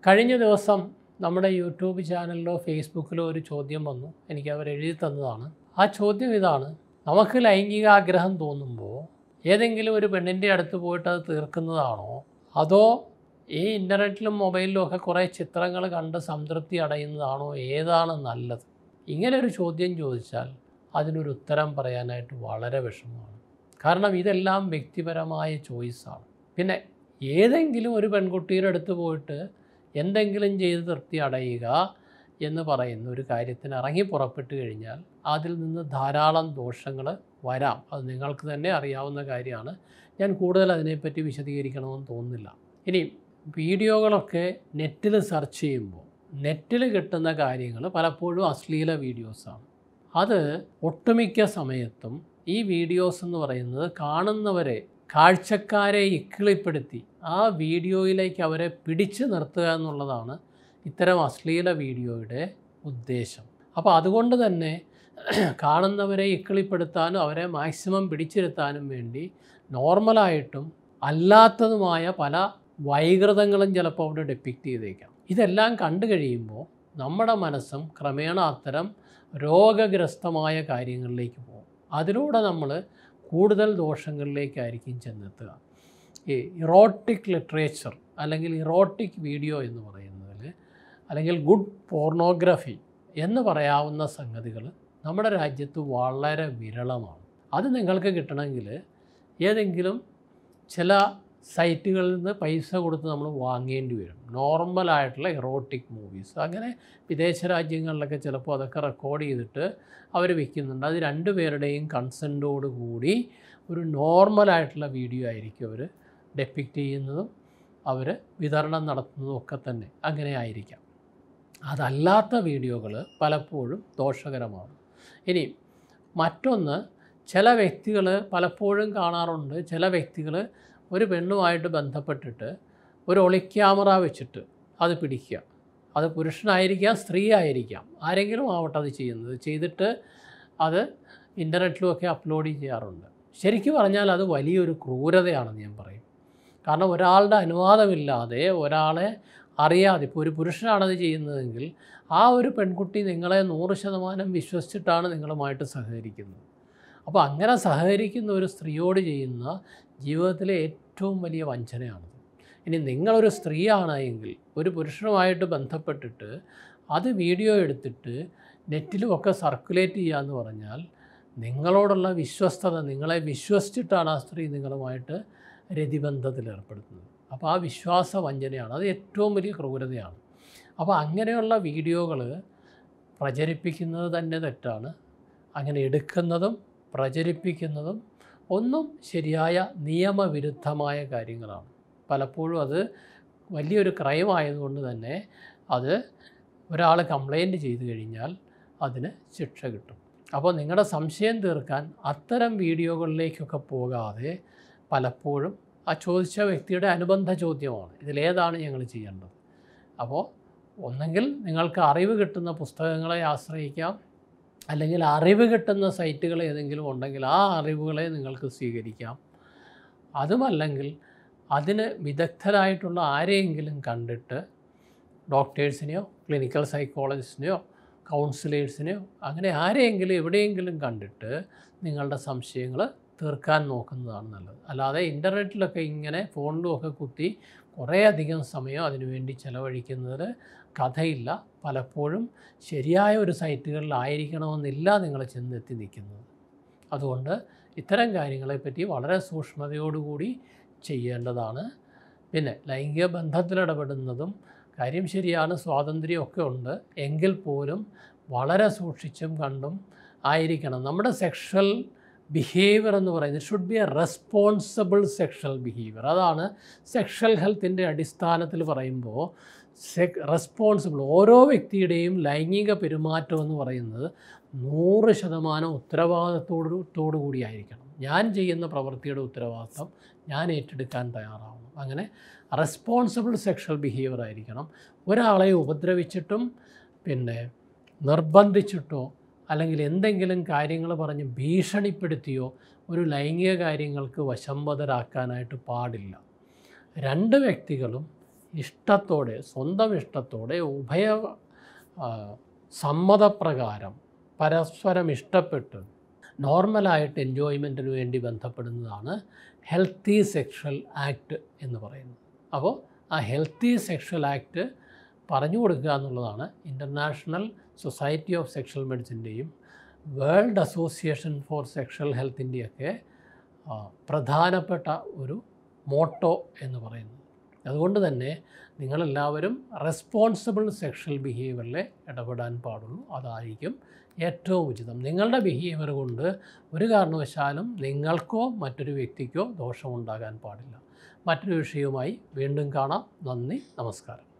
കഴിഞ്ഞ ദിവസം നമ്മുടെ യൂട്യൂബ് ചാനലിലോ ഫേസ്ബുക്കിലോ ഒരു ചോദ്യം വന്നു എനിക്ക് അവർ എഴുതി തന്നതാണ് ആ ചോദ്യം ഇതാണ് നമുക്ക് ലൈംഗിക ആഗ്രഹം തോന്നുമ്പോൾ ഏതെങ്കിലും ഒരു പെണ്ണിൻ്റെ അടുത്ത് പോയിട്ട് അത് തീർക്കുന്നതാണോ അതോ ഈ ഇൻ്റർനെറ്റിലും മൊബൈലിലും ഒക്കെ കുറേ ചിത്രങ്ങൾ കണ്ട് സംതൃപ്തി അടയുന്നതാണോ ഏതാണ് നല്ലത് ഇങ്ങനെ ഒരു ചോദ്യം ചോദിച്ചാൽ അതിനൊരു ഉത്തരം പറയാനായിട്ട് വളരെ വിഷമമാണ് കാരണം ഇതെല്ലാം വ്യക്തിപരമായ ചോയ്സാണ് പിന്നെ ഏതെങ്കിലും ഒരു പെൺകുട്ടിയുടെ അടുത്ത് പോയിട്ട് എന്തെങ്കിലും ചെയ്ത് തൃപ്തി അടയുക എന്ന് പറയുന്ന ഒരു കാര്യത്തിന് ഇറങ്ങി പുറപ്പെട്ട് കഴിഞ്ഞാൽ അതിൽ നിന്ന് ധാരാളം ദോഷങ്ങൾ വരാം അത് നിങ്ങൾക്ക് തന്നെ അറിയാവുന്ന കാര്യമാണ് ഞാൻ കൂടുതൽ അതിനെപ്പറ്റി വിശദീകരിക്കണമെന്ന് തോന്നുന്നില്ല ഇനി വീഡിയോകളൊക്കെ നെറ്റിൽ സെർച്ച് ചെയ്യുമ്പോൾ നെറ്റിൽ കിട്ടുന്ന കാര്യങ്ങൾ പലപ്പോഴും അശ്ലീല വീഡിയോസാണ് അത് ഒട്ടുമിക്ക സമയത്തും ഈ വീഡിയോസ് എന്ന് പറയുന്നത് കാണുന്നവരെ കാഴ്ചക്കാരെ ഇക്കിളിപ്പെടുത്തി ആ വീഡിയോയിലേക്ക് അവരെ പിടിച്ചു നിർത്തുക എന്നുള്ളതാണ് ഇത്തരം അശ്ലീല വീഡിയോയുടെ ഉദ്ദേശം അപ്പോൾ അതുകൊണ്ട് തന്നെ കാണുന്നവരെ ഇക്കിളിപ്പെടുത്താനും അവരെ മാക്സിമം പിടിച്ചിരുത്താനും വേണ്ടി നോർമലായിട്ടും അല്ലാത്തതുമായ പല വൈകൃതങ്ങളും ചിലപ്പോൾ അവിടെ ഡെപ്പിക്റ്റ് ചെയ്തേക്കാം ഇതെല്ലാം കണ്ടു കഴിയുമ്പോൾ നമ്മുടെ മനസ്സും ക്രമേണ അത്തരം രോഗഗ്രസ്തമായ കാര്യങ്ങളിലേക്ക് പോകും അതിലൂടെ നമ്മൾ കൂടുതൽ ദോഷങ്ങളിലേക്കായിരിക്കും ചെന്നെത്തുക ഈ ഇറോട്ടിക് ലിറ്ററേച്ചർ അല്ലെങ്കിൽ ഇറോട്ടിക് വീഡിയോ എന്ന് പറയുന്നതിൽ അല്ലെങ്കിൽ ഗുഡ് പോർണോഗ്രഫി എന്ന് പറയാവുന്ന സംഗതികൾ നമ്മുടെ രാജ്യത്ത് വളരെ വിരളമാണ് അത് നിങ്ങൾക്ക് കിട്ടണമെങ്കിൽ ഏതെങ്കിലും ചില സൈറ്റുകളിൽ നിന്ന് പൈസ കൊടുത്ത് നമ്മൾ വാങ്ങേണ്ടി വരും നോർമലായിട്ടുള്ള ഇറോട്ടിക് മൂവീസ് അങ്ങനെ വിദേശ രാജ്യങ്ങളിലൊക്കെ ചിലപ്പോൾ അതൊക്കെ റെക്കോർഡ് ചെയ്തിട്ട് അവർ വെക്കുന്നുണ്ട് അത് രണ്ടുപേരുടെയും കൺസെൻറ്റോട് കൂടി ഒരു നോർമലായിട്ടുള്ള വീഡിയോ ആയിരിക്കും അവർ ഡെപ്പിക്റ്റ് ചെയ്യുന്നതും അവർ വിതരണം നടത്തുന്നതും ഒക്കെ തന്നെ അങ്ങനെ ആയിരിക്കാം അതല്ലാത്ത വീഡിയോകൾ പലപ്പോഴും ദോഷകരമാണ് ഇനി മറ്റൊന്ന് ചില വ്യക്തികൾ പലപ്പോഴും കാണാറുണ്ട് ചില വ്യക്തികൾ ഒരു പെണ്ണുമായിട്ട് ബന്ധപ്പെട്ടിട്ട് ഒരു ഒളിക്യാമറ വെച്ചിട്ട് അത് പിടിക്കുക അത് പുരുഷനായിരിക്കാം സ്ത്രീ ആയിരിക്കാം ആരെങ്കിലും ആവട്ടെ അത് ചെയ്യുന്നത് ചെയ്തിട്ട് അത് ഇൻ്റർനെറ്റിലുമൊക്കെ അപ്ലോഡ് ചെയ്യാറുണ്ട് ശരിക്കും പറഞ്ഞാൽ അത് വലിയൊരു ക്രൂരതയാണെന്ന് ഞാൻ പറയും കാരണം ഒരാളുടെ അനുവാദമില്ലാതെ ഒരാളെ അറിയാതെ ഇപ്പോൾ ഒരു പുരുഷനാണത് ചെയ്യുന്നതെങ്കിൽ ആ ഒരു പെൺകുട്ടി നിങ്ങളെ നൂറ് ശതമാനം വിശ്വസിച്ചിട്ടാണ് നിങ്ങളുമായിട്ട് സഹകരിക്കുന്നത് അപ്പോൾ അങ്ങനെ സഹകരിക്കുന്ന ഒരു സ്ത്രീയോട് ചെയ്യുന്ന ജീവിതത്തിലെ ഏറ്റവും വലിയ വഞ്ചനയാണത് ഇനി നിങ്ങളൊരു സ്ത്രീയാണ് എങ്കിൽ ഒരു പുരുഷനുമായിട്ട് ബന്ധപ്പെട്ടിട്ട് അത് വീഡിയോ എടുത്തിട്ട് നെറ്റിലുമൊക്കെ സർക്കുലേറ്റ് ചെയ്യുക എന്ന് പറഞ്ഞാൽ നിങ്ങളോടുള്ള വിശ്വസ്തത നിങ്ങളെ വിശ്വസിച്ചിട്ടാണ് ആ സ്ത്രീ നിങ്ങളുമായിട്ട് രതിബന്ധത്തിൽ ഏർപ്പെടുത്തുന്നത് അപ്പോൾ ആ വിശ്വാസ വഞ്ചനയാണ് അത് ഏറ്റവും വലിയ ക്രൂരതയാണ് അപ്പോൾ അങ്ങനെയുള്ള വീഡിയോകൾ പ്രചരിപ്പിക്കുന്നത് തന്നെ തെറ്റാണ് അങ്ങനെ എടുക്കുന്നതും പ്രചരിപ്പിക്കുന്നതും ഒന്നും ശരിയായ നിയമവിരുദ്ധമായ കാര്യങ്ങളാണ് പലപ്പോഴും അത് വലിയൊരു ക്രൈം ആയതുകൊണ്ട് തന്നെ അത് ഒരാൾ കംപ്ലൈൻറ്റ് ചെയ്തു കഴിഞ്ഞാൽ അതിന് ശിക്ഷ കിട്ടും അപ്പോൾ നിങ്ങളുടെ സംശയം തീർക്കാൻ അത്തരം വീഡിയോകളിലേക്കൊക്കെ പോകാതെ പലപ്പോഴും ആ ചോദിച്ച വ്യക്തിയുടെ അനുബന്ധ ചോദ്യമാണ് ഇതിലേതാണ് ഞങ്ങൾ ചെയ്യേണ്ടത് അപ്പോൾ ഒന്നെങ്കിൽ നിങ്ങൾക്ക് അറിവ് കിട്ടുന്ന പുസ്തകങ്ങളെ ആശ്രയിക്കാം അല്ലെങ്കിൽ അറിവ് കിട്ടുന്ന സൈറ്റുകൾ ഏതെങ്കിലും ഉണ്ടെങ്കിൽ ആ അറിവുകളെ നിങ്ങൾക്ക് സ്വീകരിക്കാം അതുമല്ലെങ്കിൽ അതിന് വിദഗ്ധരായിട്ടുള്ള ആരെയെങ്കിലും കണ്ടിട്ട് ഡോക്ടേഴ്സിനെയോ ക്ലിനിക്കൽ സൈക്കോളജിസ്റ്റിനെയോ കൗൺസിലേഴ്സിനെയോ അങ്ങനെ ആരെയെങ്കിലും എവിടെയെങ്കിലും കണ്ടിട്ട് നിങ്ങളുടെ സംശയങ്ങൾ തീർക്കാൻ നോക്കുന്നതാണ് നല്ലത് അല്ലാതെ ഇൻ്റർനെറ്റിലൊക്കെ ഇങ്ങനെ ഫോണിലുമൊക്കെ കുത്തി കുറേയധികം സമയം അതിനുവേണ്ടി ചിലവഴിക്കുന്നതിൽ കഥയില്ല പലപ്പോഴും ശരിയായ ഒരു സൈറ്റുകളിലായിരിക്കണമെന്നില്ല നിങ്ങൾ ചെന്നെത്തി നിൽക്കുന്നത് അതുകൊണ്ട് ഇത്തരം കാര്യങ്ങളെപ്പറ്റി വളരെ സൂക്ഷ്മതയോടുകൂടി ചെയ്യേണ്ടതാണ് പിന്നെ ലൈംഗിക ബന്ധത്തിലിടപെടുന്നതും കാര്യം ശരിയാണ് സ്വാതന്ത്ര്യമൊക്കെ ഉണ്ട് എങ്കിൽ പോലും വളരെ സൂക്ഷിച്ചും കണ്ടും ആയിരിക്കണം നമ്മുടെ സെക്ഷൽ ബിഹേവിയർ എന്ന് പറയുന്നത് should be a responsible sexual behaviour അതാണ് സെക്ഷൽ ഹെൽത്തിൻ്റെ അടിസ്ഥാനത്തിൽ പറയുമ്പോൾ സെക് റെസ്പോൺസിബിൾ ഓരോ വ്യക്തിയുടെയും ലൈംഗിക പെരുമാറ്റം എന്ന് പറയുന്നത് നൂറ് ശതമാനം ഉത്തരവാദിത്തോടു തോടു കൂടിയായിരിക്കണം ഞാൻ ചെയ്യുന്ന പ്രവൃത്തിയുടെ ഉത്തരവാദിത്തം ഞാൻ ഏറ്റെടുക്കാൻ തയ്യാറാവണം അങ്ങനെ റെസ്പോൺസിബിൾ സെക്ഷൽ ബിഹേവിയർ ആയിരിക്കണം ഒരാളെ ഉപദ്രവിച്ചിട്ടും പിന്നെ നിർബന്ധിച്ചിട്ടോ അല്ലെങ്കിൽ എന്തെങ്കിലും കാര്യങ്ങൾ പറഞ്ഞ് ഭീഷണിപ്പെടുത്തിയോ ഒരു ലൈംഗിക കാര്യങ്ങൾക്ക് വശംവദരാക്കാനായിട്ട് പാടില്ല രണ്ട് വ്യക്തികളും ഇഷ്ടത്തോടെ സ്വന്തം ഇഷ്ടത്തോടെ ഉഭയ ആ, സമ്മതപ്രകാരം പരസ്പരം ഇഷ്ടപ്പെട്ട് നോർമലായിട്ട് എൻജോയ്മെൻറ്റിന് വേണ്ടി ബന്ധപ്പെടുന്നതാണ് ഹെൽത്തി സെക്ഷൽ ആക്ട് എന്ന് പറയുന്നത് അപ്പോൾ ആ ഹെൽത്തി സെക്ഷൽ ആക്ട് പറഞ്ഞു കൊടുക്കുക എന്നുള്ളതാണ് ഇൻ്റർനാഷണൽ സൊസൈറ്റി ഓഫ് സെക്ഷൽ മെഡിസിൻ്റെയും വേൾഡ് അസോസിയേഷൻ ഫോർ സെക്ഷൽ ഹെൽത്തിൻ്റെയൊക്കെ ആ, പ്രധാനപ്പെട്ട ഒരു മോട്ടോ എന്ന് പറയുന്നത് അതുകൊണ്ട് തന്നെ നിങ്ങളെല്ലാവരും റെസ്പോൺസിബിൾ സെക്ഷൽ ബിഹേവിയറിൽ ഇടപെടാൻ പാടുള്ളൂ അതായിരിക്കും ഏറ്റവും ഉചിതം നിങ്ങളുടെ ബിഹേവിയർ കൊണ്ട് ഒരു കാരണവശാലും നിങ്ങൾക്കോ മറ്റൊരു വ്യക്തിക്കോ ദോഷമുണ്ടാകാൻ പാടില്ല മറ്റൊരു വിഷയവുമായി വീണ്ടും കാണാം നന്ദി നമസ്കാരം